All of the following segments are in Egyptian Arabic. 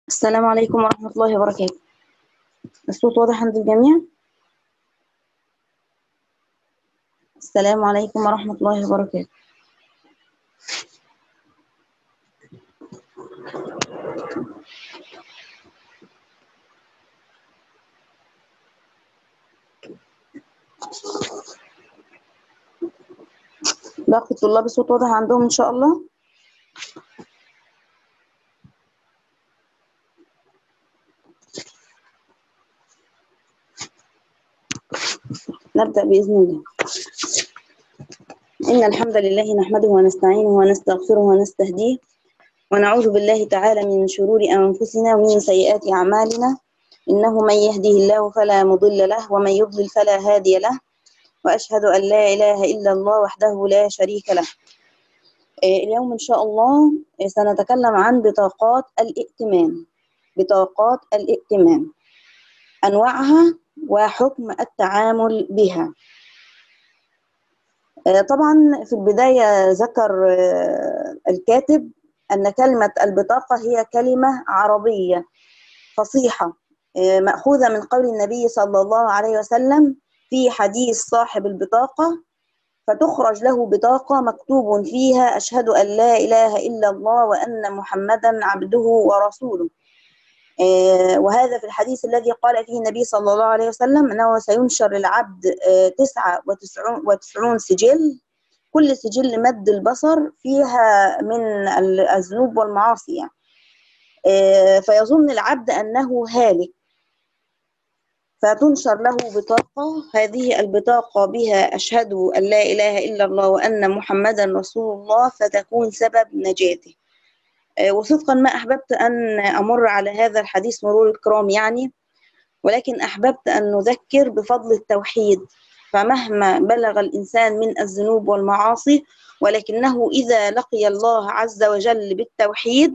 السلام عليكم ورحمة الله وبركاته الصوت واضح عند الجميع السلام عليكم ورحمة الله وبركاته باقي الطلاب الصوت واضح عندهم إن شاء الله نبدأ بإذن الله إن الحمد لله نحمده ونستعينه ونستغفره ونستهديه ونعوذ بالله تعالى من شرور أنفسنا ومن سيئات أعمالنا إنه من يهده الله فلا مضل له ومن يضلل فلا هادي له وأشهد أن لا إله إلا الله وحده لا شريك له اليوم إن شاء الله سنتكلم عن بطاقات الائتمان بطاقات الائتمان أنواعها وحكم التعامل بها طبعا في البداية ذكر الكاتب أن كلمة البطاقة هي كلمة عربية فصيحة مأخوذة من قول النبي صلى الله عليه وسلم في حديث صاحب البطاقة فتخرج له بطاقة مكتوب فيها أشهد أن لا إله إلا الله وأن محمدا عبده ورسوله وهذا في الحديث الذي قال فيه النبي صلى الله عليه وسلم أنه سينشر للعبد تسعة وتسعون سجل كل سجل مد البصر فيها من الذنوب والمعاصي يعني. فيظن العبد أنه هالك فتنشر له بطاقة هذه البطاقة بها أشهد أن لا إله إلا الله وأن محمدا رسول الله فتكون سبب نجاته وصدقا ما أحببت أن أمر على هذا الحديث مرور الكرام يعني ولكن أحببت أن نذكر بفضل التوحيد فمهما بلغ الإنسان من الذنوب والمعاصي ولكنه إذا لقي الله عز وجل بالتوحيد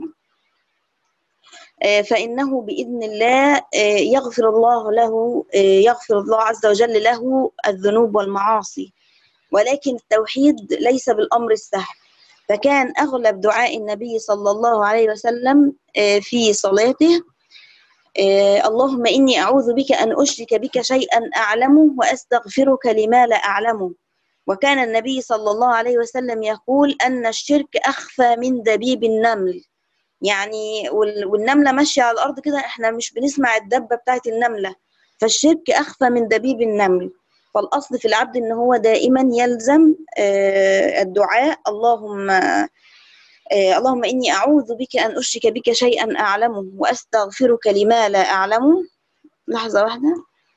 فإنه بإذن الله يغفر الله له يغفر الله عز وجل له الذنوب والمعاصي ولكن التوحيد ليس بالأمر السهل فكان أغلب دعاء النبي صلى الله عليه وسلم في صلاته اللهم إني أعوذ بك أن أشرك بك شيئا أعلمه وأستغفرك لما لا أعلمه وكان النبي صلى الله عليه وسلم يقول أن الشرك أخفى من دبيب النمل يعني والنملة ماشية على الأرض كده إحنا مش بنسمع الدبة بتاعت النملة فالشرك أخفى من دبيب النمل فالأصل في العبد إن هو دائما يلزم الدعاء اللهم اللهم إني أعوذ بك أن أشرك بك شيئا أعلمه وأستغفرك لما لا أعلمه لحظة واحدة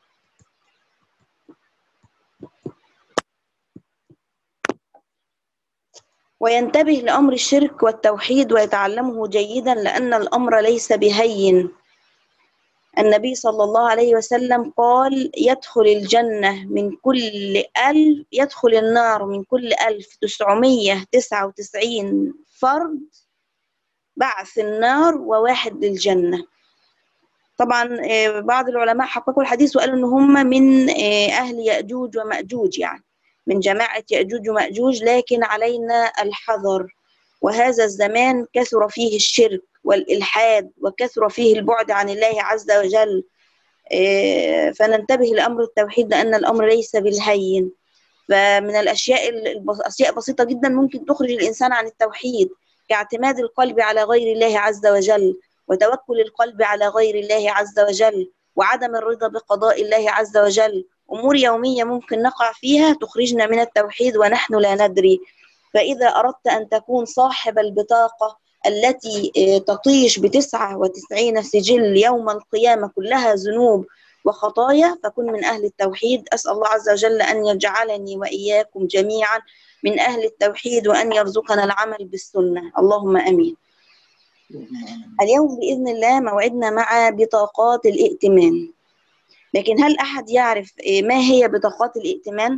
وينتبه لأمر الشرك والتوحيد ويتعلمه جيدا لأن الأمر ليس بهين النبي صلى الله عليه وسلم قال يدخل الجنة من كل ألف يدخل النار من كل ألف تسعمية تسعة وتسعين فرد بعث النار وواحد للجنة طبعا بعض العلماء حققوا الحديث وقالوا ان هم من اهل ياجوج وماجوج يعني من جماعه ياجوج وماجوج لكن علينا الحذر وهذا الزمان كثر فيه الشرك والإلحاد وكثر فيه البعد عن الله عز وجل فننتبه لأمر التوحيد لأن الأمر ليس بالهين فمن الأشياء أشياء بسيطة جدا ممكن تخرج الإنسان عن التوحيد كاعتماد القلب على غير الله عز وجل وتوكل القلب على غير الله عز وجل وعدم الرضا بقضاء الله عز وجل أمور يومية ممكن نقع فيها تخرجنا من التوحيد ونحن لا ندري فإذا أردت أن تكون صاحب البطاقة التي تطيش بتسعة وتسعين سجل يوم القيامة كلها ذنوب وخطايا فكن من أهل التوحيد أسأل الله عز وجل أن يجعلني وإياكم جميعا من أهل التوحيد وأن يرزقنا العمل بالسنة اللهم أمين اليوم بإذن الله موعدنا مع بطاقات الائتمان لكن هل أحد يعرف ما هي بطاقات الائتمان؟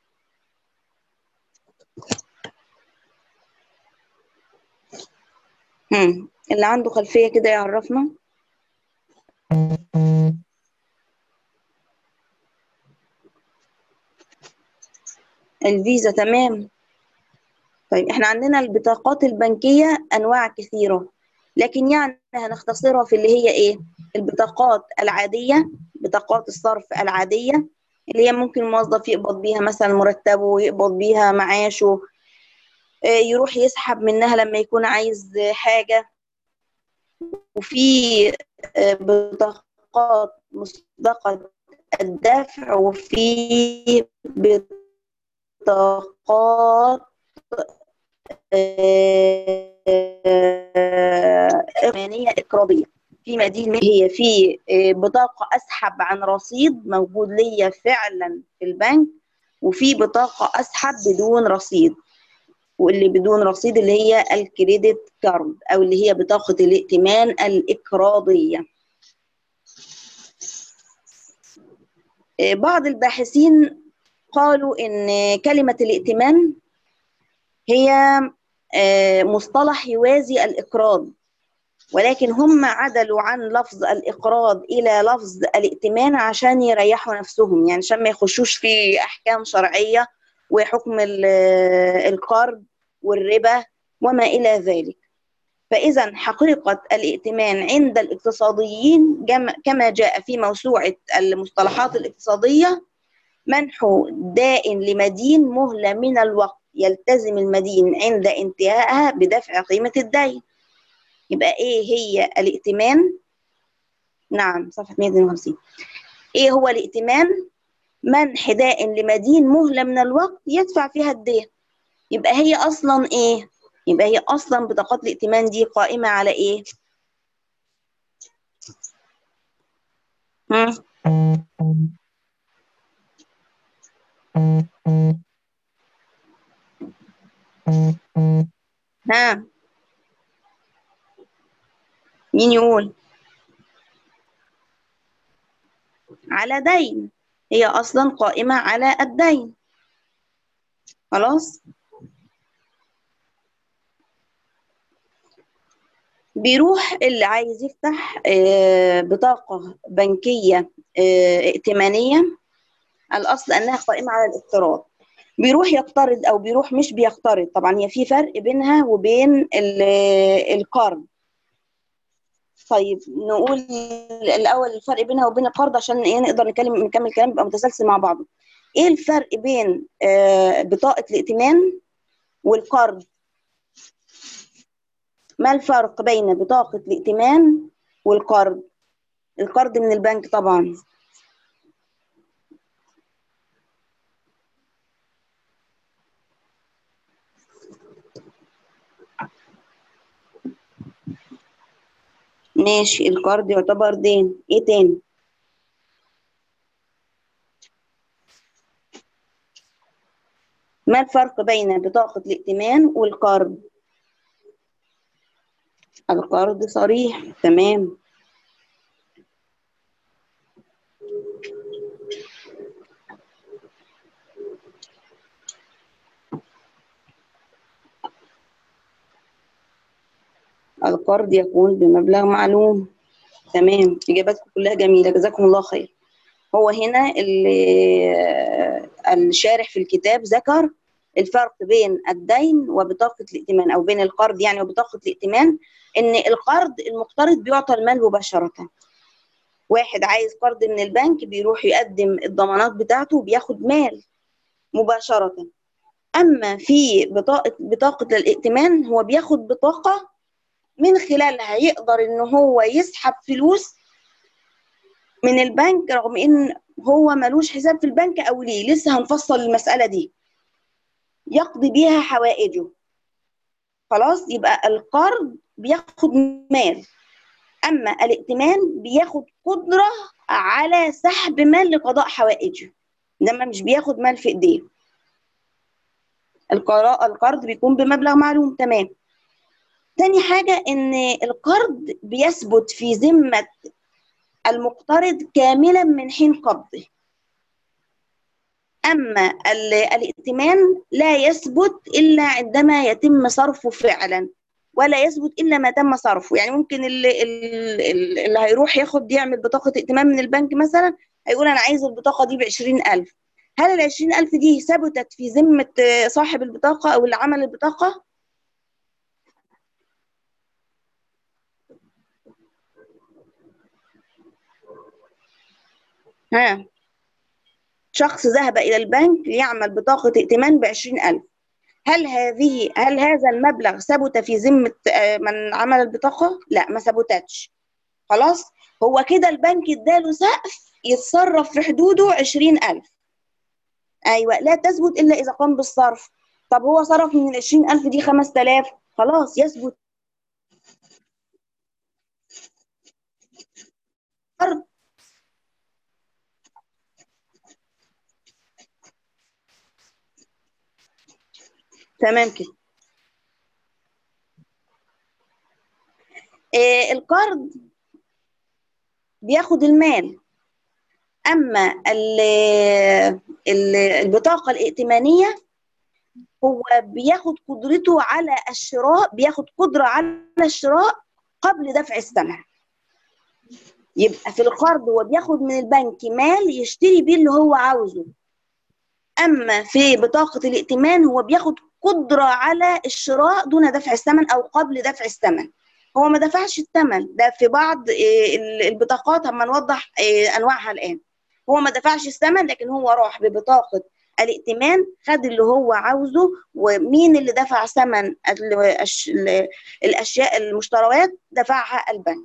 هم. اللي عنده خلفية كده يعرفنا الفيزا تمام طيب احنا عندنا البطاقات البنكية أنواع كثيرة لكن يعني هنختصرها في اللي هي ايه البطاقات العاديه بطاقات الصرف العاديه اللي هي ممكن الموظف يقبض بيها مثلا مرتبه يقبض بيها معاشه آه، يروح يسحب منها لما يكون عايز حاجه وفي آه، بطاقات مسبقه الدفع وفي بطاقات إيمانية إقراضية في مدينة هي في بطاقة أسحب عن رصيد موجود ليا فعلا في البنك وفي بطاقة أسحب بدون رصيد واللي بدون رصيد اللي هي الكريدت كارد أو اللي هي بطاقة الائتمان الإقراضية بعض الباحثين قالوا إن كلمة الائتمان هي آه، مصطلح يوازي الإقراض ولكن هم عدلوا عن لفظ الإقراض إلى لفظ الائتمان عشان يريحوا نفسهم يعني عشان ما يخشوش في أحكام شرعية وحكم القرض والربا وما إلى ذلك فإذا حقيقة الائتمان عند الاقتصاديين كما جاء في موسوعة المصطلحات الاقتصادية منح دائن لمدين مهلة من الوقت يلتزم المدين عند انتهائها بدفع قيمة الدين يبقى ايه هي الائتمان نعم صفحة 152 ايه هو الائتمان منح دائن لمدين مهلة من الوقت يدفع فيها الدين يبقى هي اصلا ايه يبقى هي اصلا بطاقات الائتمان دي قائمة على ايه هم؟ ها مين يقول على دين هي أصلا قائمة على الدين خلاص بيروح اللي عايز يفتح آه، بطاقة بنكية آه، ائتمانية الأصل أنها قائمة على الاقتراض بيروح يقترض او بيروح مش بيقترض طبعا هي في فرق بينها وبين القرض طيب نقول الاول الفرق بينها وبين القرض عشان ايه نقدر نتكلم نكمل كلام يبقى متسلسل مع بعضه ايه الفرق بين آه، بطاقه الائتمان والقرض ما الفرق بين بطاقه الائتمان والقرض القرض من البنك طبعا ماشي القرض يعتبر دين ايه تاني ما الفرق بين بطاقة الائتمان والقرض القرض صريح تمام القرض يكون بمبلغ معلوم تمام إجاباتكم كلها جميلة جزاكم الله خير هو هنا الشارح في الكتاب ذكر الفرق بين الدين وبطاقة الائتمان أو بين القرض يعني وبطاقة الائتمان إن القرض المقترض بيعطى المال مباشرة واحد عايز قرض من البنك بيروح يقدم الضمانات بتاعته وبياخد مال مباشرة أما في بطاقة بطاقة الائتمان هو بياخد بطاقة من خلالها يقدر ان هو يسحب فلوس من البنك رغم ان هو ملوش حساب في البنك او ليه لسه هنفصل المسألة دي يقضي بيها حوائجه خلاص يبقى القرض بياخد مال اما الائتمان بياخد قدرة على سحب مال لقضاء حوائجه انما مش بياخد مال في ايديه القرض بيكون بمبلغ معلوم تمام تاني حاجة إن القرض بيثبت في ذمة المقترض كاملا من حين قبضه أما الائتمان لا يثبت إلا عندما يتم صرفه فعلا ولا يثبت إلا ما تم صرفه يعني ممكن اللي, اللي هيروح ياخد يعمل بطاقة ائتمان من البنك مثلا هيقول أنا عايز البطاقة دي بعشرين ألف هل العشرين ألف دي ثبتت في ذمة صاحب البطاقة أو اللي عمل البطاقة؟ ها شخص ذهب إلى البنك ليعمل بطاقة ائتمان بعشرين ألف هل هذه هل هذا المبلغ ثبت في ذمة آه، من عمل البطاقة؟ لا ما ثبتتش خلاص هو كده البنك اداله سقف يتصرف في حدوده عشرين ألف أيوة لا تثبت إلا إذا قام بالصرف طب هو صرف من العشرين ألف دي خمس تلاف خلاص يثبت تمام كده آه القرض بياخد المال اما البطاقه الائتمانيه هو بياخد قدرته على الشراء بياخد قدره على الشراء قبل دفع الثمن يبقى في القرض هو بياخد من البنك مال يشتري بيه اللي هو عاوزه اما في بطاقه الائتمان هو بياخد قدره على الشراء دون دفع الثمن او قبل دفع الثمن هو ما دفعش الثمن ده في بعض آه، البطاقات اما نوضح آه، انواعها الان هو ما دفعش الثمن لكن هو راح ببطاقه الائتمان خد اللي هو عاوزه ومين اللي دفع ثمن الاشياء المشتريات دفعها البنك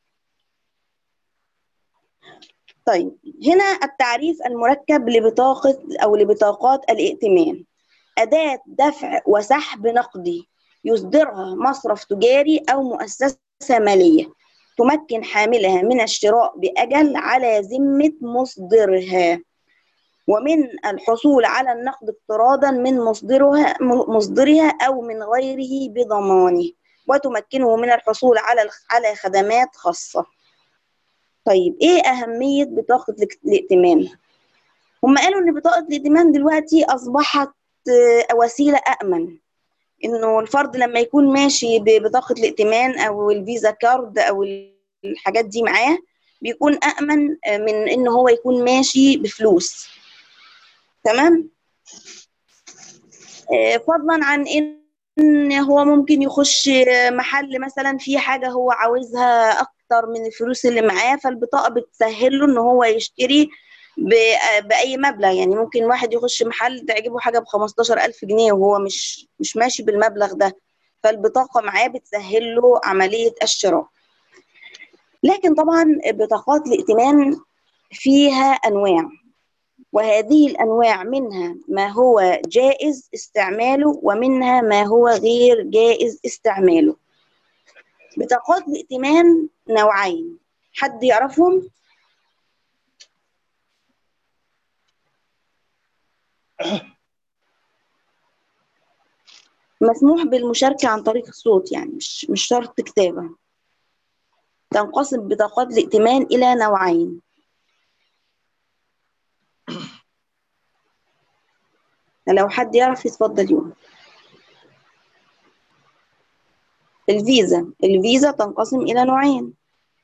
طيب هنا التعريف المركب لبطاقة أو لبطاقات الائتمان أداة دفع وسحب نقدي يصدرها مصرف تجاري أو مؤسسة مالية تمكن حاملها من الشراء بأجل على ذمة مصدرها ومن الحصول على النقد اقتراضا من مصدرها مصدرها أو من غيره بضمانه وتمكنه من الحصول على على خدمات خاصة طيب ايه اهميه بطاقه الائتمان هم قالوا ان بطاقه الائتمان دلوقتي اصبحت آه، وسيله امن انه الفرد لما يكون ماشي ببطاقه الائتمان او الفيزا كارد او الحاجات دي معاه بيكون امن آه، من ان هو يكون ماشي بفلوس تمام آه، فضلا عن ان هو ممكن يخش محل مثلا في حاجه هو عاوزها اكتر من الفلوس اللي معاه فالبطاقه بتسهل له ان هو يشتري باي مبلغ يعني ممكن واحد يخش محل تعجبه حاجه ب 15000 جنيه وهو مش مش ماشي بالمبلغ ده فالبطاقه معاه بتسهل له عمليه الشراء لكن طبعا بطاقات الائتمان فيها انواع وهذه الانواع منها ما هو جائز استعماله ومنها ما هو غير جائز استعماله بطاقات الائتمان نوعين حد يعرفهم مسموح بالمشاركة عن طريق الصوت يعني مش مش شرط كتابة تنقسم بطاقات الائتمان إلى نوعين لو حد يعرف يتفضل يوم الفيزا الفيزا تنقسم إلى نوعين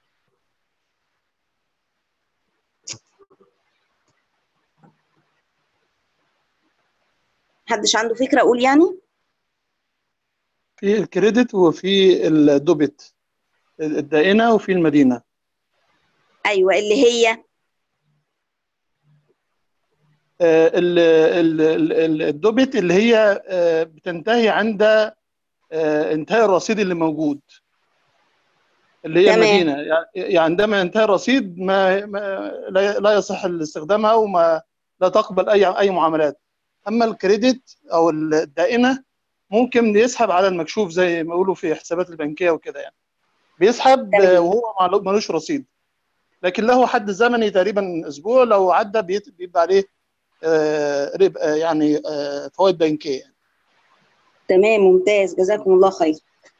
محدش عنده فكرة أقول يعني في الكريدت وفي الدوبت الدائنة وفي المدينة أيوة اللي هي آه، الدوبت اللي هي آه، بتنتهي عند آه، انتهاء الرصيد اللي موجود اللي هي تمام. المدينه يعني عندما ينتهي الرصيد ما, ما لا يصح استخدامها وما لا تقبل اي اي معاملات اما الكريدت او الدائنه ممكن يسحب على المكشوف زي ما يقولوا في حسابات البنكيه وكده يعني بيسحب تمام. وهو ملوش رصيد لكن له حد زمني تقريبا اسبوع لو عدى بيبقى عليه آه، ربا يعني آه، فوائد بنكيه يعني. تمام ممتاز جزاكم الله خير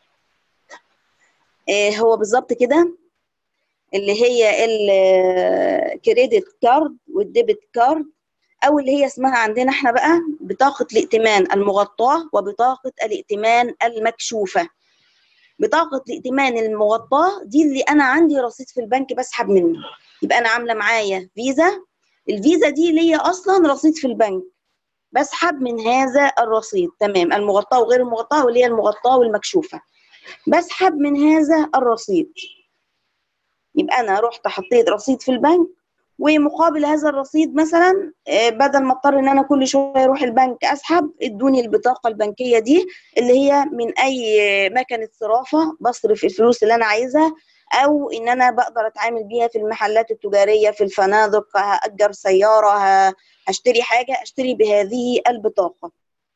آه هو بالظبط كده اللي هي الكريدت كارد والديبت كارد او اللي هي اسمها عندنا احنا بقى بطاقه الائتمان المغطاه وبطاقه الائتمان المكشوفه بطاقه الائتمان المغطاه دي اللي انا عندي رصيد في البنك بسحب منه يبقى انا عامله معايا فيزا الفيزا دي ليا اصلا رصيد في البنك بسحب من هذا الرصيد تمام المغطاه وغير المغطاه واللي هي المغطاه والمكشوفه بسحب من هذا الرصيد يبقى انا رحت حطيت رصيد في البنك ومقابل هذا الرصيد مثلا بدل ما اضطر ان انا كل شويه اروح البنك اسحب ادوني البطاقه البنكيه دي اللي هي من اي مكنه صرافه بصرف الفلوس اللي انا عايزها او ان انا بقدر اتعامل بيها في المحلات التجاريه في الفنادق هاجر سياره هشتري حاجه اشتري بهذه البطاقه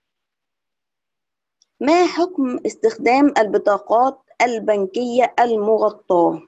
ما حكم استخدام البطاقات البنكيه المغطاه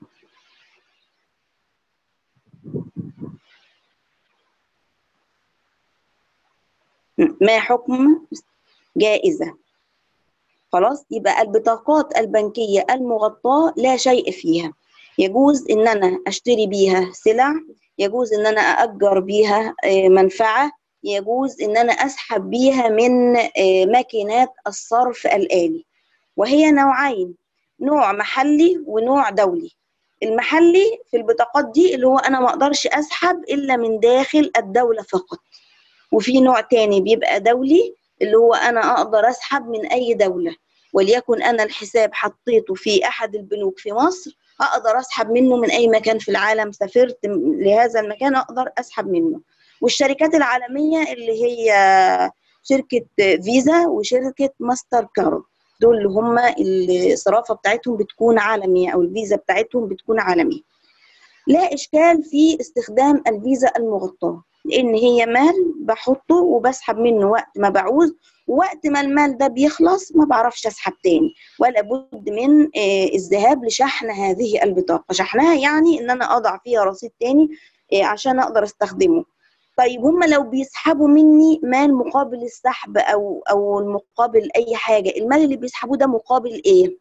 ما حكم جائزة خلاص يبقى البطاقات البنكية المغطاة لا شيء فيها يجوز ان انا اشتري بيها سلع يجوز ان انا اأجر بيها منفعة يجوز ان انا اسحب بيها من ماكينات الصرف الآلي وهي نوعين نوع محلي ونوع دولي المحلي في البطاقات دي اللي هو انا ما اقدرش اسحب الا من داخل الدولة فقط وفي نوع تاني بيبقى دولي اللي هو انا اقدر اسحب من اي دولة وليكن انا الحساب حطيته في احد البنوك في مصر اقدر اسحب منه من اي مكان في العالم سافرت لهذا المكان اقدر اسحب منه والشركات العالمية اللي هي شركة فيزا وشركة ماستر كارد دول اللي هم الصرافة بتاعتهم بتكون عالمية أو الفيزا بتاعتهم بتكون عالمية لا إشكال في استخدام الفيزا المغطاة لأن هي مال بحطه وبسحب منه وقت ما بعوز ووقت ما المال ده بيخلص ما بعرفش أسحب تاني ولا بد من الذهاب لشحن هذه البطاقة شحنها يعني إن أنا أضع فيها رصيد تاني عشان أقدر أستخدمه طيب هم لو بيسحبوا مني مال مقابل السحب او او المقابل اي حاجه المال اللي بيسحبوه ده مقابل ايه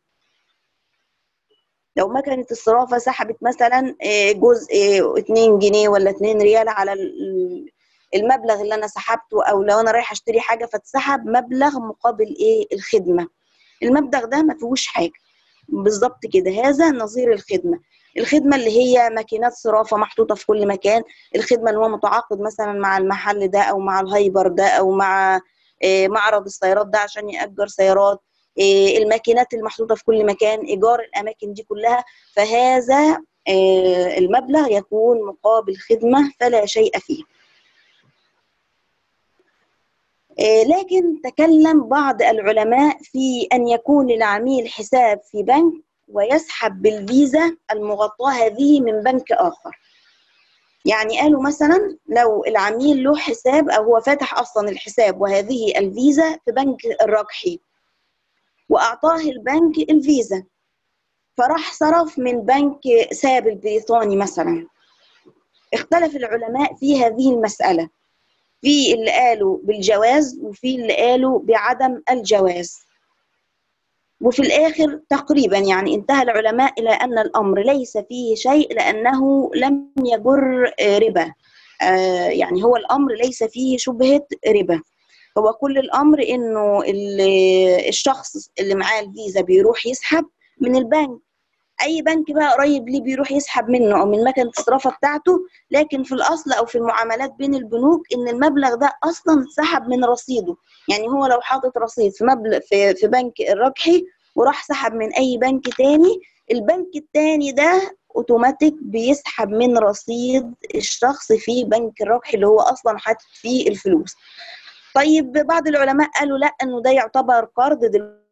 لو مكنه الصرافه سحبت مثلا جزء 2 جنيه ولا 2 ريال على المبلغ اللي انا سحبته او لو انا رايح اشتري حاجه فتسحب مبلغ مقابل ايه الخدمه المبلغ ده ما فيهوش حاجه بالظبط كده هذا نظير الخدمه الخدمه اللي هي ماكينات صرافه محطوطه في كل مكان الخدمه اللي هو متعاقد مثلا مع المحل ده او مع الهايبر ده او مع معرض السيارات ده عشان يأجر سيارات الماكينات المحطوطه في كل مكان ايجار الاماكن دي كلها فهذا المبلغ يكون مقابل خدمه فلا شيء فيه لكن تكلم بعض العلماء في ان يكون للعميل حساب في بنك ويسحب بالفيزا المغطاة هذه من بنك آخر يعني قالوا مثلا لو العميل له حساب أو هو فاتح أصلا الحساب وهذه الفيزا في بنك الرجحي وأعطاه البنك الفيزا فراح صرف من بنك ساب البريطاني مثلا اختلف العلماء في هذه المسألة في اللي قالوا بالجواز وفي اللي قالوا بعدم الجواز وفي الآخر تقريبا يعني انتهى العلماء إلى أن الأمر ليس فيه شيء لأنه لم يجر ربا يعني هو الأمر ليس فيه شبهة ربا هو كل الأمر إنه الشخص اللي معاه الفيزا بيروح يسحب من البنك أي بنك بقى قريب ليه بيروح يسحب منه أو من مكنة الصرافة بتاعته لكن في الأصل أو في المعاملات بين البنوك إن المبلغ ده أصلا اتسحب من رصيده يعني هو لو حاطط رصيد في مبلغ في, في بنك الرجحي وراح سحب من اي بنك تاني البنك التاني ده اوتوماتيك بيسحب من رصيد الشخص في بنك الربح اللي هو اصلا حاطط فيه الفلوس طيب بعض العلماء قالوا لا انه ده يعتبر قرض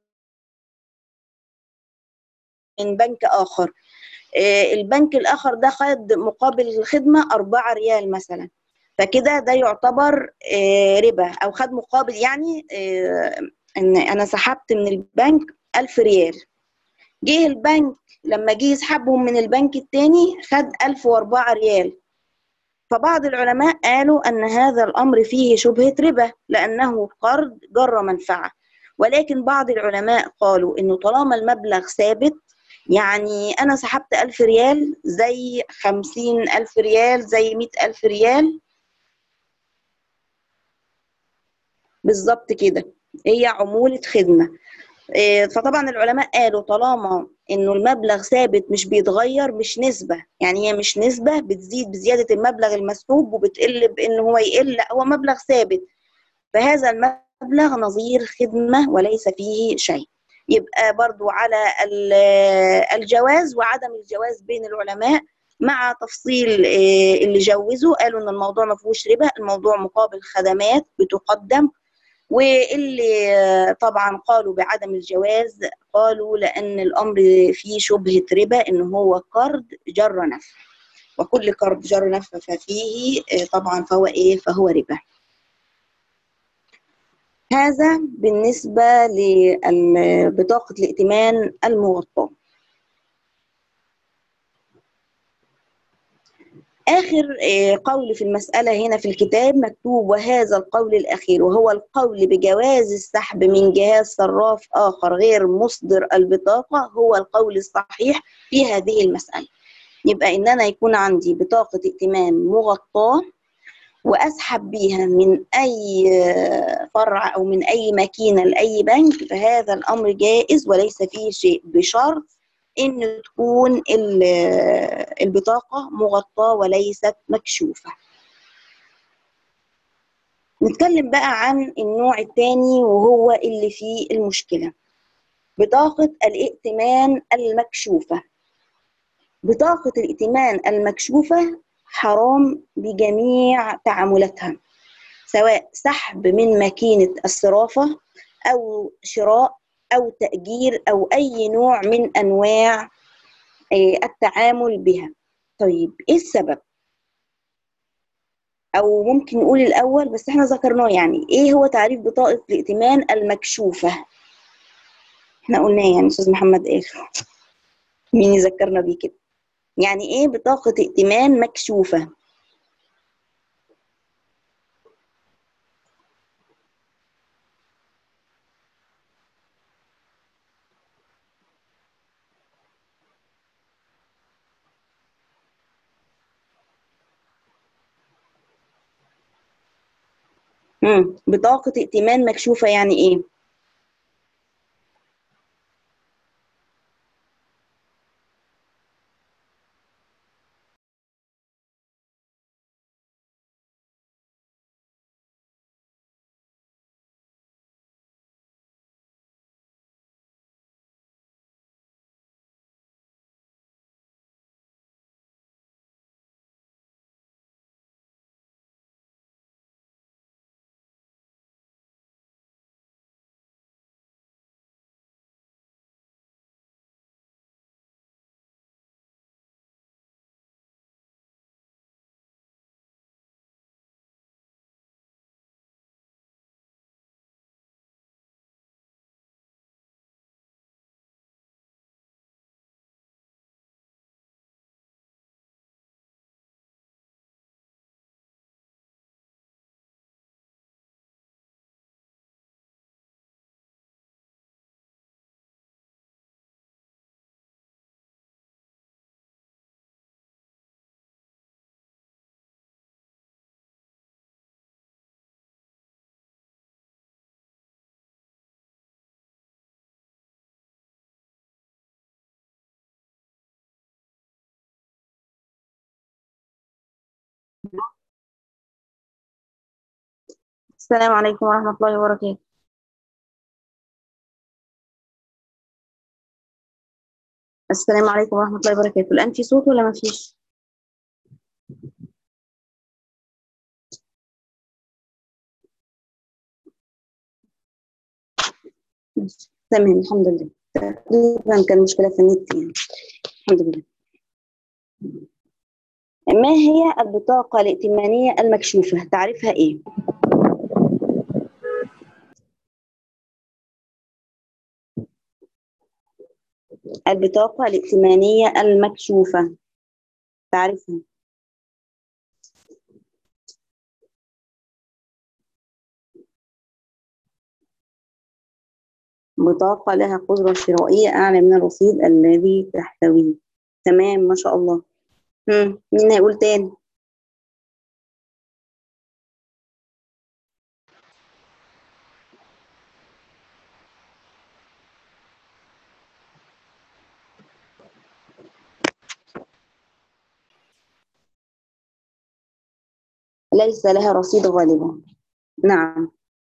من بنك اخر البنك الاخر ده خد مقابل الخدمه 4 ريال مثلا فكده ده يعتبر ربا او خد مقابل يعني ان انا سحبت من البنك 1000 ريال جه البنك لما جه يسحبهم من البنك التاني خد 1004 ريال فبعض العلماء قالوا أن هذا الأمر فيه شبهة ربا لأنه قرض جر منفعة ولكن بعض العلماء قالوا أنه طالما المبلغ ثابت يعني أنا سحبت ألف ريال زي خمسين ألف ريال زي مئة ألف ريال بالظبط كده هي عمولة خدمة فطبعا العلماء قالوا طالما انه المبلغ ثابت مش بيتغير مش نسبة يعني هي مش نسبة بتزيد بزيادة المبلغ المسحوب وبتقل بان هو يقل لا هو مبلغ ثابت فهذا المبلغ نظير خدمة وليس فيه شيء يبقى برضو على الجواز وعدم الجواز بين العلماء مع تفصيل اللي جوزوا قالوا ان الموضوع ما فيهوش ربا الموضوع مقابل خدمات بتقدم واللي طبعا قالوا بعدم الجواز قالوا لان الامر فيه شبهه ربا ان هو قرض جر نفع وكل قرض جر نفع ففيه طبعا فهو ايه فهو ربا هذا بالنسبه لبطاقه الائتمان المغطاه آخر قول في المسألة هنا في الكتاب مكتوب وهذا القول الأخير وهو القول بجواز السحب من جهاز صراف آخر غير مصدر البطاقة هو القول الصحيح في هذه المسألة يبقى إن أنا يكون عندي بطاقة ائتمان مغطاة وأسحب بيها من أي فرع أو من أي ماكينة لأي بنك فهذا الأمر جائز وليس فيه شيء بشرط ان تكون البطاقه مغطاه وليست مكشوفه نتكلم بقى عن النوع الثاني وهو اللي فيه المشكله بطاقه الائتمان المكشوفه بطاقه الائتمان المكشوفه حرام بجميع تعاملاتها سواء سحب من ماكينه الصرافه او شراء أو تأجير أو أي نوع من أنواع التعامل بها طيب إيه السبب؟ أو ممكن نقول الأول بس إحنا ذكرناه يعني إيه هو تعريف بطاقة الائتمان المكشوفة؟ إحنا قلناه يعني أستاذ محمد قال مين يذكرنا بيه كده؟ يعني إيه بطاقة ائتمان مكشوفة؟ مم. بطاقة ائتمان مكشوفة يعني ايه؟ السلام عليكم ورحمة الله وبركاته السلام عليكم ورحمة الله وبركاته الآن في صوت ولا ما فيش؟ تمام الحمد لله تقريبا كان مشكلة في النت يعني الحمد لله ما هي البطاقة الائتمانية المكشوفة؟ تعريفها إيه؟ البطاقة الائتمانية المكشوفة تعرفها بطاقة لها قدرة شرائية أعلى من الرصيد الذي تحتويه تمام ما شاء الله مم. مين هيقول تاني ليس لها رصيد غالبا نعم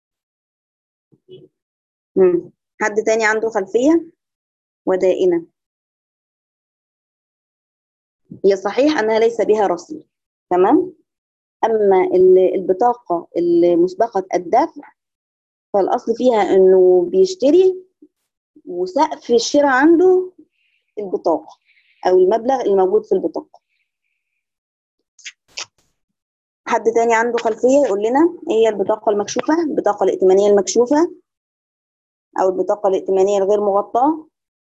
مم. حد تاني عنده خلفية ودائنة هي صحيح أنها ليس بها رصيد تمام أما ال- البطاقة المسبقة الدفع فالأصل فيها إنه بيشتري وسقف الشراء عنده البطاقة أو المبلغ الموجود في البطاقة حد تاني عنده خلفية يقول لنا إيه هي البطاقة المكشوفة البطاقة الائتمانية المكشوفة أو البطاقة الائتمانية الغير مغطاة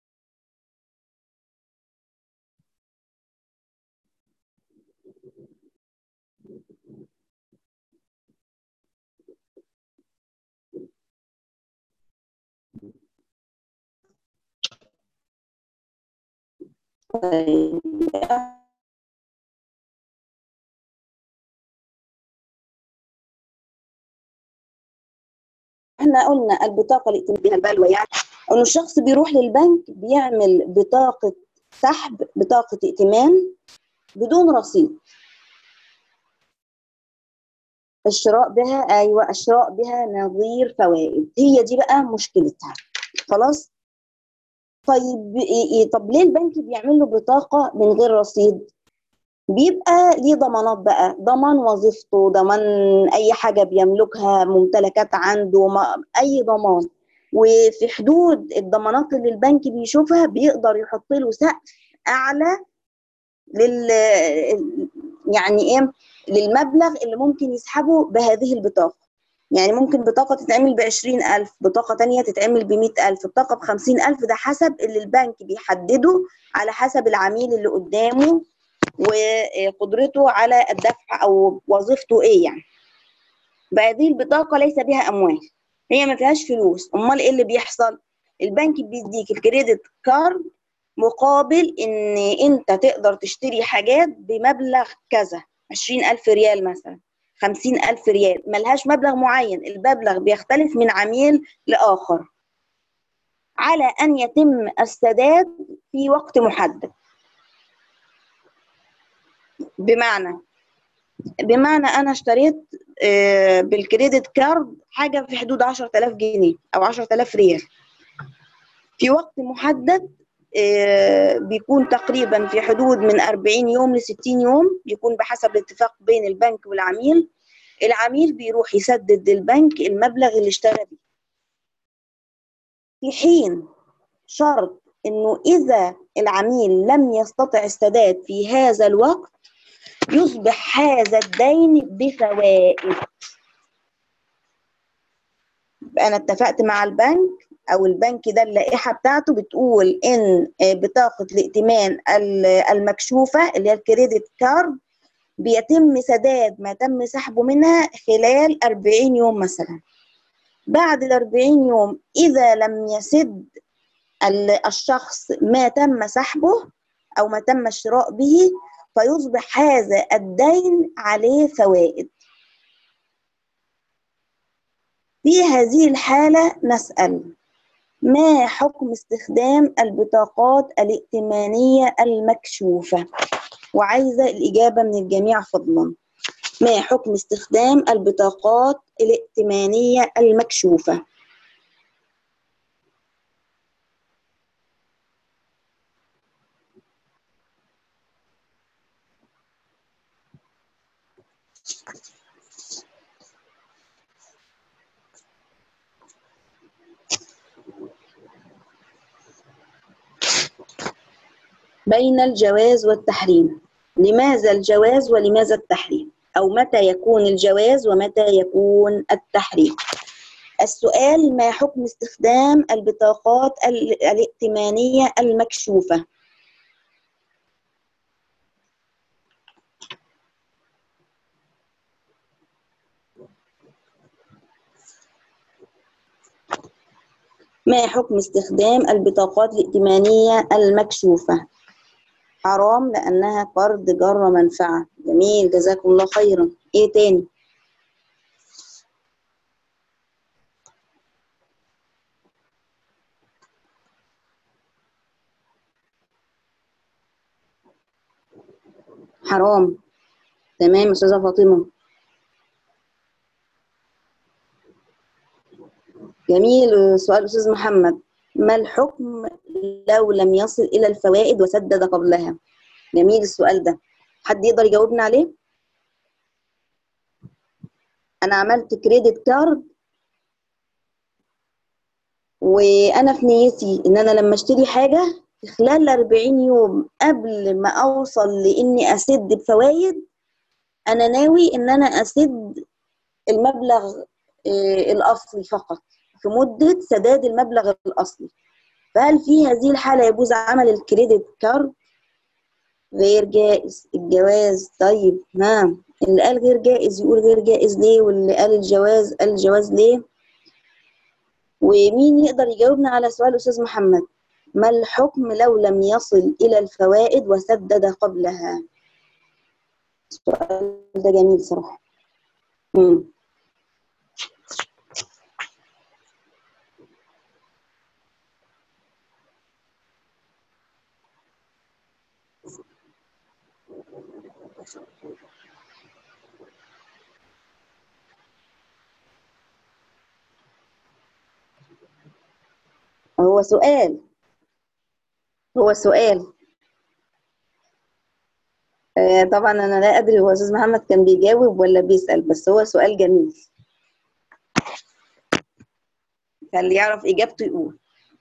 طيب. احنا قلنا البطاقة الائتمانية البلوى يعني انه الشخص بيروح للبنك بيعمل بطاقة سحب بطاقة ائتمان بدون رصيد الشراء بها ايوه الشراء بها نظير فوائد هي دي بقى مشكلتها خلاص طيب إيه إيه طب ليه البنك بيعمل له بطاقة من غير رصيد بيبقى ليه ضمانات بقى ضمان وظيفته ضمان اي حاجه بيملكها ممتلكات عنده ما اي ضمان وفي حدود الضمانات اللي البنك بيشوفها بيقدر يحط له سقف اعلى لل يعني ايه للمبلغ اللي ممكن يسحبه بهذه البطاقه يعني ممكن بطاقة تتعمل بعشرين ألف بطاقة تانية تتعمل بمئة ألف بطاقة بخمسين ألف ده حسب اللي البنك بيحدده على حسب العميل اللي قدامه وقدرته على الدفع او وظيفته ايه يعني بهذه البطاقه ليس بها اموال هي ما فيهاش فلوس امال ايه اللي بيحصل البنك بيديك الكريدت كارد مقابل ان انت تقدر تشتري حاجات بمبلغ كذا عشرين ألف ريال مثلا خمسين ألف ريال ملهاش مبلغ معين المبلغ بيختلف من عميل لآخر على أن يتم السداد في وقت محدد بمعنى بمعنى انا اشتريت بالكريدت كارد حاجه في حدود 10000 جنيه او 10000 ريال في وقت محدد بيكون تقريبا في حدود من 40 يوم ل 60 يوم بيكون بحسب الاتفاق بين البنك والعميل العميل بيروح يسدد للبنك المبلغ اللي اشترى بيه في حين شرط انه اذا العميل لم يستطع السداد في هذا الوقت يصبح هذا الدين بفوائد انا اتفقت مع البنك او البنك ده اللائحه بتاعته بتقول ان بطاقه الائتمان المكشوفه اللي هي الكريدت كارد بيتم سداد ما تم سحبه منها خلال 40 يوم مثلا بعد ال 40 يوم اذا لم يسد الشخص ما تم سحبه او ما تم الشراء به فيصبح هذا الدين عليه فوائد في هذه الحالة نسأل ما حكم استخدام البطاقات الائتمانية المكشوفة وعايزة الإجابة من الجميع فضلا ما حكم استخدام البطاقات الائتمانية المكشوفة بين الجواز والتحريم لماذا الجواز ولماذا التحريم أو متى يكون الجواز ومتى يكون التحريم السؤال ما حكم استخدام البطاقات الائتمانية المكشوفة ما حكم استخدام البطاقات الائتمانية المكشوفة حرام لأنها قرض جر منفعة جميل جزاكم الله خيرا إيه تاني حرام تمام أستاذة فاطمة جميل سؤال أستاذ محمد ما الحكم لو لم يصل إلى الفوائد وسدد قبلها جميل السؤال ده حد يقدر يجاوبنا عليه انا عملت كريدت كارد وانا في نيتي ان انا لما اشتري حاجه في خلال 40 يوم قبل ما اوصل لاني اسد بفوائد انا ناوي ان انا اسد المبلغ آه، الاصلي فقط في مده سداد المبلغ الاصلي فهل في هذه الحاله يجوز عمل الكريدت كارد غير جائز الجواز طيب ها اللي قال غير جائز يقول غير جائز ليه واللي قال الجواز قال الجواز ليه ومين يقدر يجاوبنا على سؤال أستاذ محمد ما الحكم لو لم يصل إلى الفوائد وسدد قبلها السؤال ده جميل صراحة مم. هو سؤال هو سؤال آه، طبعا انا لا ادري هو استاذ محمد كان بيجاوب ولا بيسال بس هو سؤال جميل فاللي يعرف اجابته يقول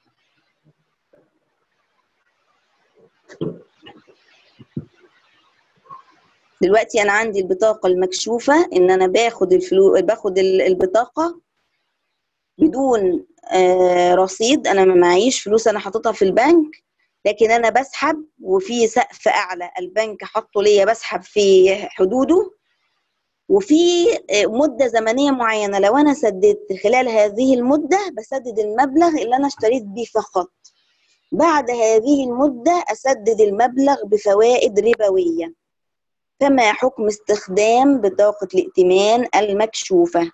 دلوقتي انا عندي البطاقه المكشوفه ان انا باخد الفلوس باخد ال- البطاقه بدون آه، رصيد انا ما معيش فلوس انا حاططها في البنك لكن انا بسحب وفي سقف اعلى البنك حاطه ليا بسحب في حدوده وفي آه، مده زمنيه معينه لو انا سددت خلال هذه المده بسدد المبلغ اللي انا اشتريت بيه فقط بعد هذه المده اسدد المبلغ بفوائد ربويه فما حكم استخدام بطاقه الائتمان المكشوفه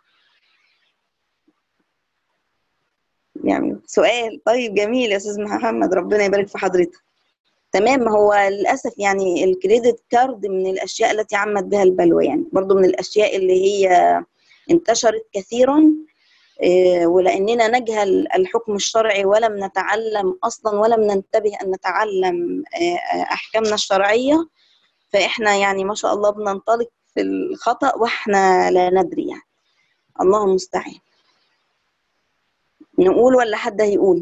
يعني سؤال طيب جميل يا استاذ محمد ربنا يبارك في حضرتك تمام ما هو للاسف يعني الكريدت كارد من الاشياء التي عمت بها البلوى يعني برضو من الاشياء اللي هي انتشرت كثيرا إيه، ولاننا نجهل الحكم الشرعي ولم نتعلم اصلا ولم ننتبه ان نتعلم إيه، احكامنا الشرعيه فاحنا يعني ما شاء الله بننطلق في الخطا واحنا لا ندري يعني الله المستعان نقول ولا حد هيقول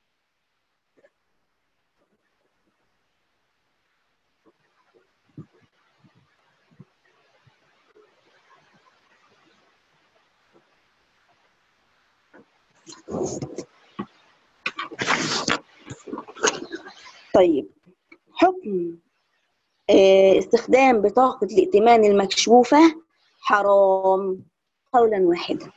طيب حكم آه، استخدام بطاقة الائتمان المكشوفة حرام قولا واحدا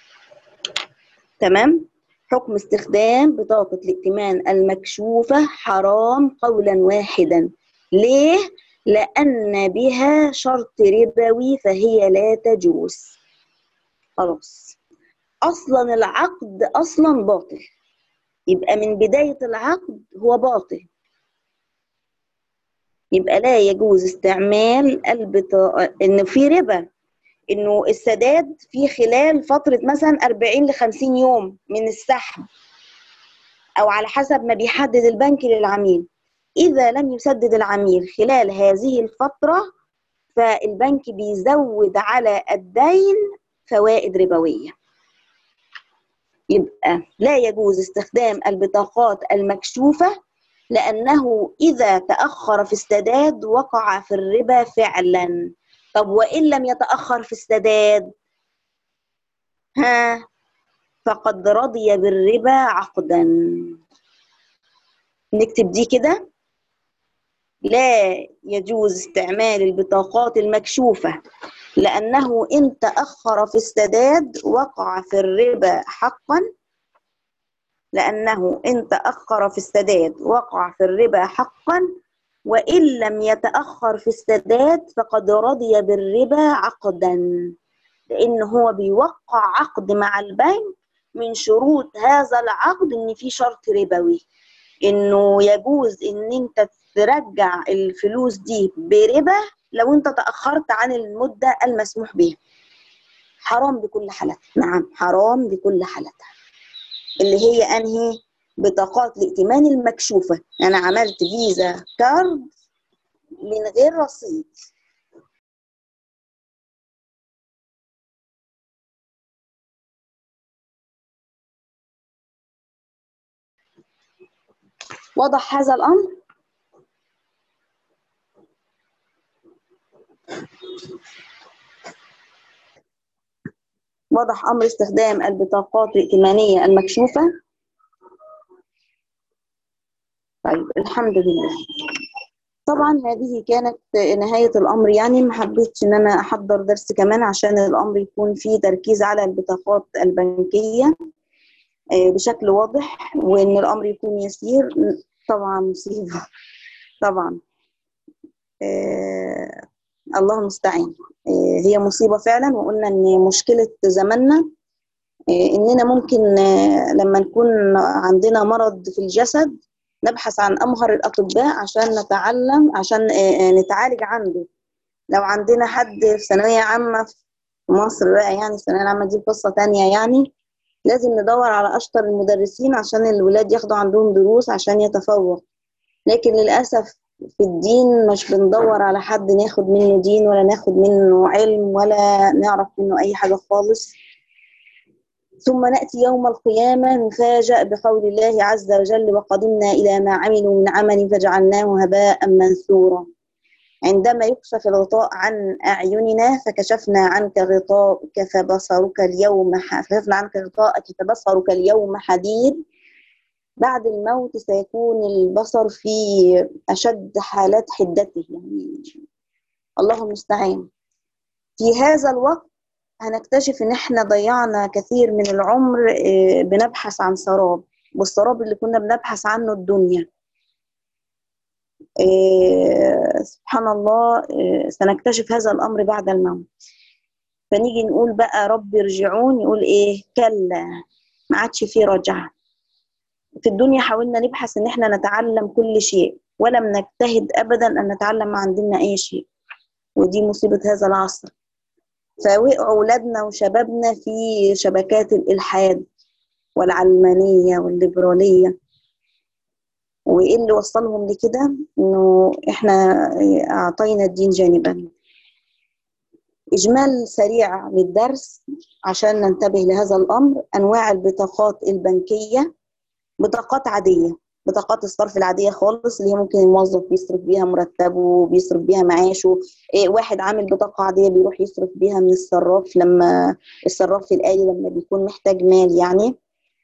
تمام حكم استخدام بطاقة الائتمان المكشوفة حرام قولا واحدا ليه؟ لأن بها شرط ربوي فهي لا تجوز خلاص أصلا العقد أصلا باطل يبقى من بداية العقد هو باطل يبقى لا يجوز استعمال البطاقة إن في ربا إنه السداد في خلال فترة مثلا 40 ل 50 يوم من السحب أو على حسب ما بيحدد البنك للعميل إذا لم يسدد العميل خلال هذه الفترة فالبنك بيزود على الدين فوائد ربوية يبقى لا يجوز استخدام البطاقات المكشوفة لأنه إذا تأخر في السداد وقع في الربا فعلا طب وإن لم يتأخر في السداد ها فقد رضي بالربا عقدا نكتب دي كده لا يجوز استعمال البطاقات المكشوفة لأنه إن تأخر في السداد وقع في الربا حقا لأنه إن تأخر في السداد وقع في الربا حقا وإن لم يتأخر في السداد فقد رضي بالربا عقدا لأن هو بيوقع عقد مع البنك من شروط هذا العقد إن في شرط ربوي إنه يجوز إن أنت ترجع الفلوس دي بربا لو أنت تأخرت عن المدة المسموح بها حرام بكل حالتها نعم حرام بكل حالتها اللي هي انهي بطاقات الائتمان المكشوفه انا عملت فيزا كارد من غير رصيد واضح هذا الأمر؟ واضح أمر استخدام البطاقات الائتمانية المكشوفة طيب الحمد لله طبعا هذه كانت نهاية الأمر يعني ما حبيتش إن أنا أحضر درس كمان عشان الأمر يكون فيه تركيز على البطاقات البنكية بشكل واضح وإن الأمر يكون يسير طبعا مصيبة طبعا آه الله المستعان آه هي مصيبة فعلا وقلنا إن مشكلة زماننا آه إننا ممكن آه لما نكون عندنا مرض في الجسد نبحث عن أمهر الأطباء عشان نتعلم عشان آه نتعالج عنده لو عندنا حد في ثانوية عامة في مصر بقى يعني الثانوية العامة دي قصة تانية يعني لازم ندور على أشطر المدرسين عشان الولاد ياخدوا عندهم دروس عشان يتفوق لكن للأسف في الدين مش بندور على حد ناخد منه دين ولا ناخد منه علم ولا نعرف منه أي حاجة خالص ثم نأتي يوم القيامة نفاجأ بقول الله عز وجل وقدمنا إلى ما عملوا من عمل فجعلناه هباء منثورا عندما يكشف الغطاء عن أعيننا فكشفنا عنك غطاءك فبصرك اليوم فكشفنا عنك غطاءك فبصرك اليوم حديد بعد الموت سيكون البصر في أشد حالات حدته يعني الله المستعان في هذا الوقت هنكتشف ان احنا ضيعنا كثير من العمر بنبحث عن سراب والسراب اللي كنا بنبحث عنه الدنيا إيه سبحان الله إيه سنكتشف هذا الأمر بعد الموت فنيجي نقول بقى رب ارجعون يقول إيه كلا ما عادش فيه رجعة في الدنيا حاولنا نبحث إن إحنا نتعلم كل شيء ولم نجتهد أبدا أن نتعلم ما عندنا أي شيء ودي مصيبة هذا العصر فوقعوا أولادنا وشبابنا في شبكات الإلحاد والعلمانية والليبرالية وايه اللي وصلهم لكده انه احنا اعطينا الدين جانبا اجمال سريع للدرس عشان ننتبه لهذا الامر انواع البطاقات البنكيه بطاقات عاديه بطاقات الصرف العاديه خالص اللي هي ممكن الموظف بيصرف بيها مرتبه بيصرف بيها معاشه إيه واحد عامل بطاقه عاديه بيروح يصرف بيها من الصراف لما الصراف الآلي لما بيكون محتاج مال يعني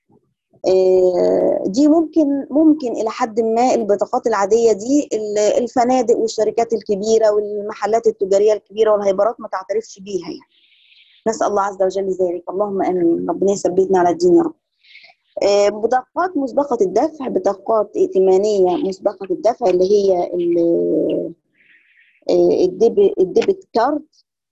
دي ممكن ممكن الى حد ما البطاقات العاديه دي الفنادق والشركات الكبيره والمحلات التجاريه الكبيره والهيبرات ما تعترفش بيها يعني نسال الله عز وجل ذلك اللهم امين ربنا يثبتنا على الدين يا رب بطاقات مسبقة الدفع بطاقات ائتمانية مسبقة الدفع اللي هي الديبت كارد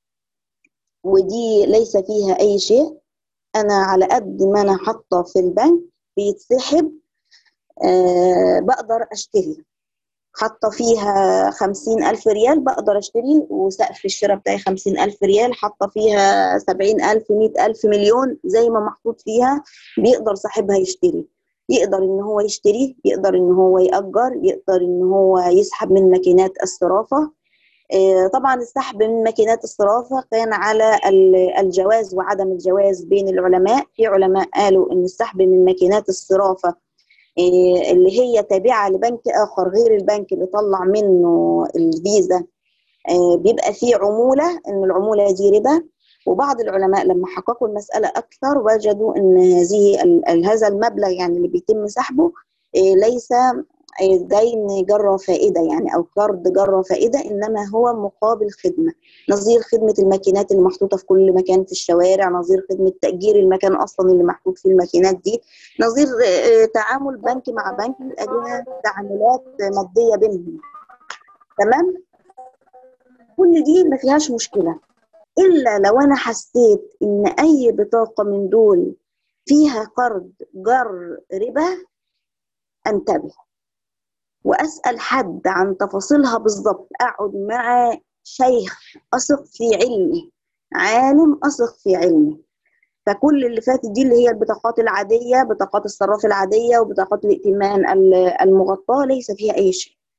ودي ليس فيها أي شيء أنا على قد ما أنا حاطة في البنك بيتسحب أه بقدر أشتري حاطة فيها خمسين ألف ريال بقدر أشتري وسقف الشراء بتاعي خمسين ألف ريال حاطة فيها سبعين ألف مئة ألف مليون زي ما محطوط فيها بيقدر صاحبها يشتري يقدر إن هو يشتري يقدر إن هو يأجر يقدر إن هو يسحب من ماكينات الصرافة طبعا السحب من ماكينات الصرافة كان على الجواز وعدم الجواز بين العلماء في علماء قالوا ان السحب من ماكينات الصرافة اللي هي تابعة لبنك آخر غير البنك اللي طلع منه الفيزا بيبقى فيه عمولة ان العمولة دي ربا وبعض العلماء لما حققوا المسألة أكثر وجدوا ان هذه هذا المبلغ يعني اللي بيتم سحبه ليس دين جرى فائدة يعني أو قرض جرى فائدة إنما هو مقابل خدمة نظير خدمة الماكينات اللي محطوطة في كل مكان في الشوارع نظير خدمة تأجير المكان أصلا اللي محطوط فيه الماكينات دي نظير تعامل بنك مع بنك لها تعاملات مادية بينهم تمام كل دي ما فيهاش مشكلة إلا لو أنا حسيت إن أي بطاقة من دول فيها قرض جر ربا انتبه واسال حد عن تفاصيلها بالظبط اقعد مع شيخ اثق في علمه عالم اثق في علمه فكل اللي فاتت دي اللي هي البطاقات العاديه بطاقات الصراف العاديه وبطاقات الائتمان المغطاه ليس فيها اي شيء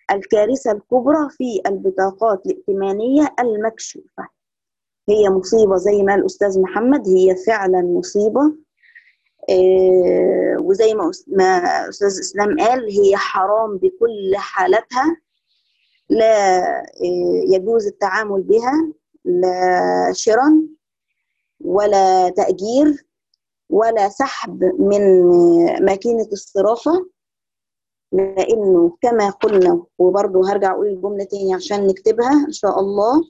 الكارثة الكبرى في البطاقات الائتمانية المكشوفة هي مصيبة زي ما الأستاذ محمد هي فعلا مصيبة آه، وزي ما أس- ما أستاذ إسلام قال هي حرام بكل حالتها لا آه، يجوز التعامل بها لا شرا ولا تأجير ولا سحب من آه، ماكينة الصرافة لأنه كما قلنا وبرضه هرجع أقول الجملة تاني عشان نكتبها إن شاء الله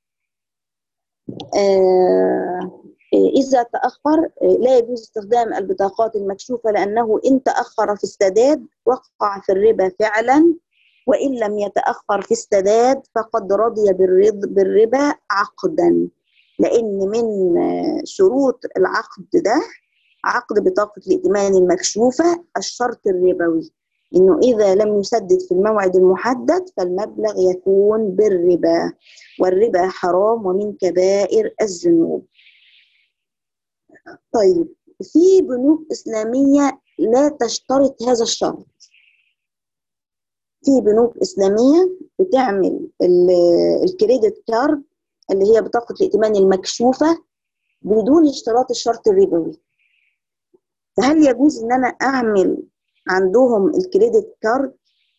آه، إذا تأخر آه، لا يجوز استخدام البطاقات المكشوفة لأنه إن تأخر في السداد وقع في الربا فعلا وإن لم يتأخر في السداد فقد رضي بالرض بالربا عقدا لأن من آه، شروط العقد ده عقد بطاقة الائتمان المكشوفة الشرط الربوي إنه إذا لم يسدد في الموعد المحدد فالمبلغ يكون بالربا والربا حرام ومن كبائر الذنوب طيب في بنوك إسلامية لا تشترط هذا الشرط في بنوك إسلامية بتعمل ال- الكريدت كارد اللي هي بطاقة الائتمان المكشوفة بدون اشتراط الشرط الربوي فهل يجوز إن أنا أعمل عندهم الكريدت كارد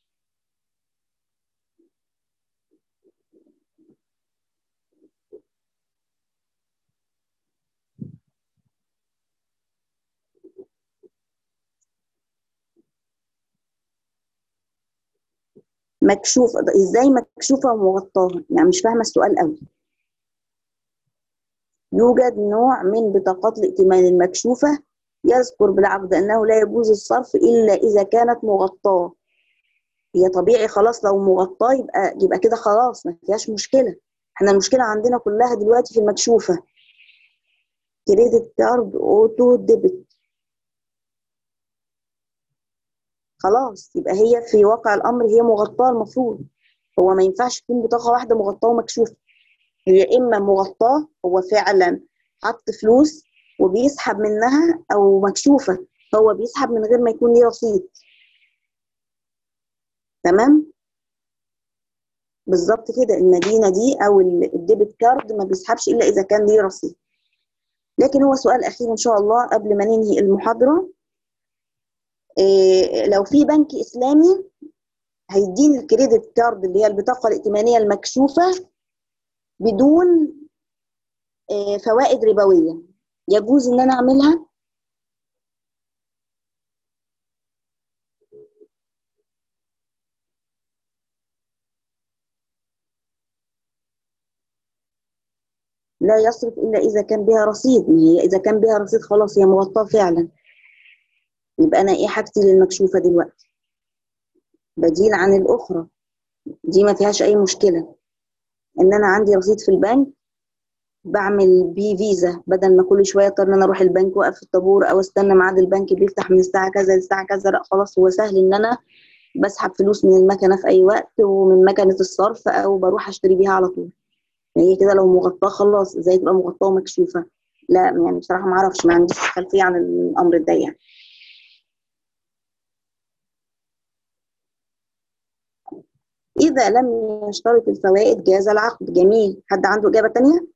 مكشوفة ده ازاي مكشوفة ومغطاة يعني مش فاهمة السؤال قوي يوجد نوع من بطاقات الائتمان المكشوفة يذكر بالعقد أنه لا يجوز الصرف إلا إذا كانت مغطاة هي طبيعي خلاص لو مغطاة يبقى يبقى كده خلاص ما فيهاش مشكلة احنا المشكلة عندنا كلها دلوقتي في المكشوفة كريدت كارد اوتو ديبت خلاص يبقى هي في واقع الامر هي مغطاه المفروض هو ما ينفعش تكون بطاقه واحده مغطاه ومكشوفه هي اما مغطاه هو فعلا حط فلوس وبيسحب منها او مكشوفه هو بيسحب من غير ما يكون ليه رصيد تمام بالظبط كده المدينه دي او ال- الديبت كارد ما بيسحبش الا اذا كان ليه رصيد لكن هو سؤال اخير ان شاء الله قبل ما ننهي المحاضره إيه لو في بنك اسلامي هيديني الكريدت كارد اللي هي البطاقه الائتمانيه المكشوفه بدون إيه فوائد ربويه يجوز ان انا اعملها لا يصرف الا اذا كان بها رصيد ما هي اذا كان بها رصيد خلاص هي مغطاه فعلا يبقى انا ايه حاجتي للمكشوفه دلوقتي بديل عن الاخرى دي ما فيهاش اي مشكله ان انا عندي رصيد في البنك بعمل بيه فيزا بدل ما كل شويه اضطر ان انا اروح البنك واقف في الطابور او استنى ميعاد البنك بيفتح من الساعه كذا للساعه كذا لا خلاص هو سهل ان انا بسحب فلوس من المكنه في اي وقت ومن مكنه الصرف او بروح اشتري بيها على طول هي كده لو مغطاه خلاص ازاي تبقى مغطاه ومكشوفه لا يعني بصراحه ما اعرفش ما عنديش خلفيه عن الامر ده يعني إذا لم يشترط الفوائد جاز العقد جميل حد عنده إجابة تانية؟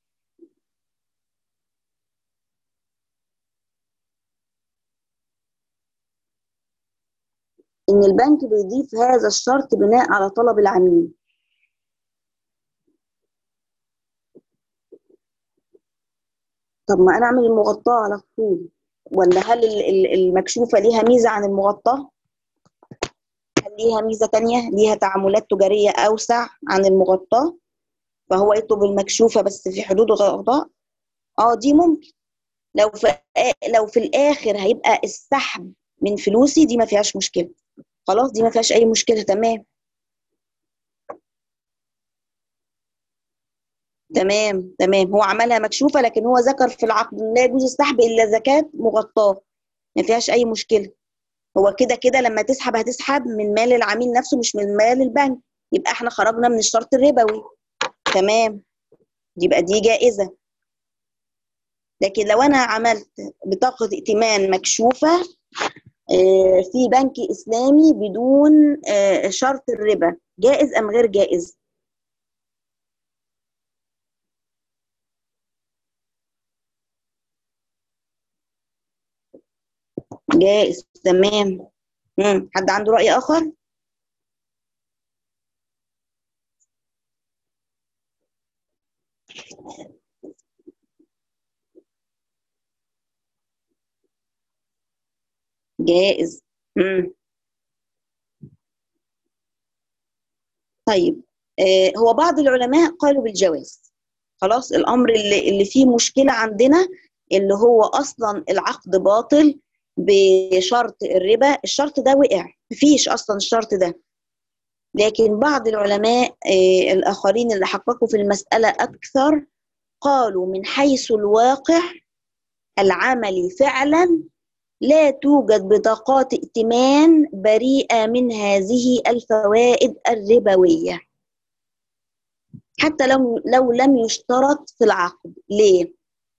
إن البنك بيضيف هذا الشرط بناء على طلب العميل طب ما أنا أعمل المغطاة على طول ولا هل ال- ال- المكشوفة ليها ميزة عن المغطاة؟ هل ليها ميزة تانية؟ ليها تعاملات تجارية أوسع عن المغطاة؟ فهو يطلب المكشوفة بس في حدود غطاء؟ اه دي ممكن لو في لو في الآخر هيبقى السحب من فلوسي دي ما فيهاش مشكلة خلاص دي ما فيهاش أي مشكلة تمام تمام تمام هو عملها مكشوفة لكن هو ذكر في العقد لا يجوز السحب إلا زكاة مغطاة ما فيهاش أي مشكلة هو كده كده لما تسحب هتسحب من مال العميل نفسه مش من مال البنك يبقى احنا خرجنا من الشرط الربوي تمام يبقى دي جائزة لكن لو أنا عملت بطاقة ائتمان مكشوفة في بنك إسلامي بدون شرط الربا جائز أم غير جائز؟ جائز تمام مم. حد عنده رأي آخر؟ جائز مم. طيب آه هو بعض العلماء قالوا بالجواز خلاص الأمر اللي, اللي فيه مشكلة عندنا اللي هو أصلا العقد باطل بشرط الربا الشرط ده وقع مفيش أصلا الشرط ده لكن بعض العلماء آه الآخرين اللي حققوا في المسألة أكثر قالوا من حيث الواقع العملي فعلا لا توجد بطاقات ائتمان بريئة من هذه الفوائد الربوية حتى لو لو لم يشترط في العقد ليه؟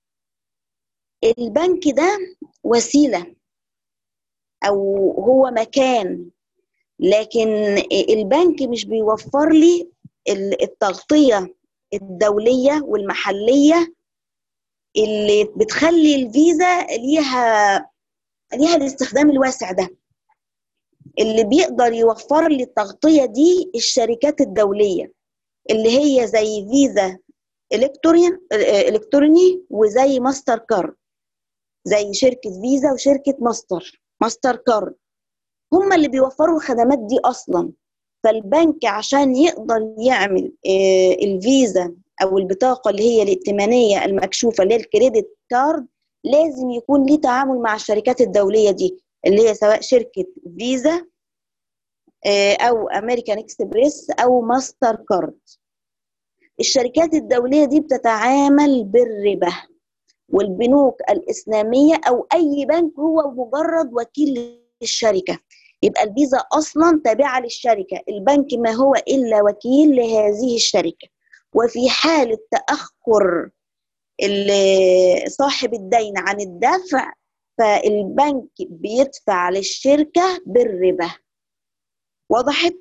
البنك ده وسيلة أو هو مكان لكن البنك مش بيوفر لي التغطية الدولية والمحلية اللي بتخلي الفيزا ليها ليها الاستخدام الواسع ده اللي بيقدر يوفر لي التغطية دي الشركات الدولية اللي هي زي فيزا الكتروني وزي ماستر كارد زي شركة فيزا وشركة ماستر ماستر كارد هم اللي بيوفروا الخدمات دي أصلا فالبنك عشان يقدر يعمل الفيزا أو البطاقة اللي هي الائتمانية المكشوفة اللي هي الكريدت كارد لازم يكون ليه تعامل مع الشركات الدولية دي اللي هي سواء شركة فيزا أو أمريكان إكسبريس أو ماستر كارد الشركات الدولية دي بتتعامل بالربا والبنوك الإسلامية أو أي بنك هو مجرد وكيل للشركة يبقى الفيزا أصلا تابعة للشركة البنك ما هو إلا وكيل لهذه الشركة وفي حالة تأخر صاحب الدين عن الدفع فالبنك بيدفع للشركة بالربا وضحت؟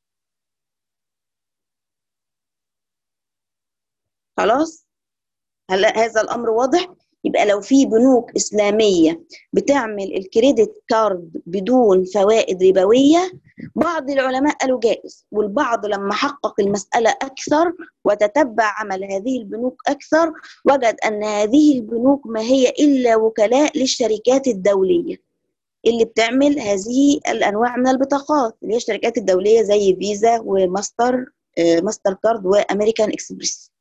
خلاص؟ هلا هذا الأمر واضح؟ يبقى لو في بنوك إسلامية بتعمل الكريدت كارد بدون فوائد ربوية بعض العلماء قالوا جائز والبعض لما حقق المسألة أكثر وتتبع عمل هذه البنوك أكثر وجد أن هذه البنوك ما هي إلا وكلاء للشركات الدولية اللي بتعمل هذه الأنواع من البطاقات اللي هي الشركات الدولية زي فيزا وماستر ماستر كارد وأمريكان إكسبريس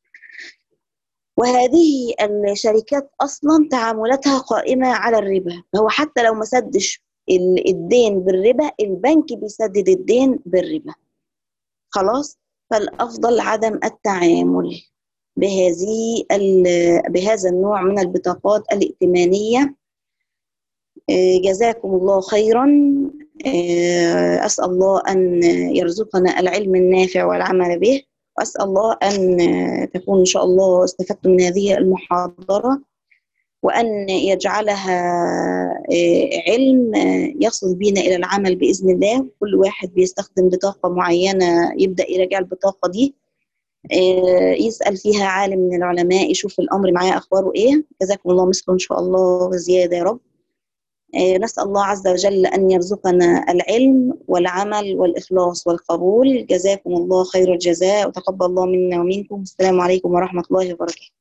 وهذه الشركات اصلا تعاملاتها قائمه على الربا فهو حتى لو ما سدش الدين بالربا البنك بيسدد الدين بالربا خلاص فالافضل عدم التعامل بهذه بهذا النوع من البطاقات الائتمانيه جزاكم الله خيرا اسال الله ان يرزقنا العلم النافع والعمل به وأسأل الله أن تكون إن شاء الله استفدتم من هذه المحاضرة وأن يجعلها علم يصل بنا إلى العمل بإذن الله كل واحد بيستخدم بطاقة معينة يبدأ يراجع البطاقة دي يسأل فيها عالم من العلماء يشوف الأمر معاه أخباره إيه جزاكم الله مثله إن شاء الله وزيادة يا رب نسأل الله عز وجل أن يرزقنا العلم والعمل والإخلاص والقبول جزاكم الله خير الجزاء وتقبل الله منا ومنكم السلام عليكم ورحمة الله وبركاته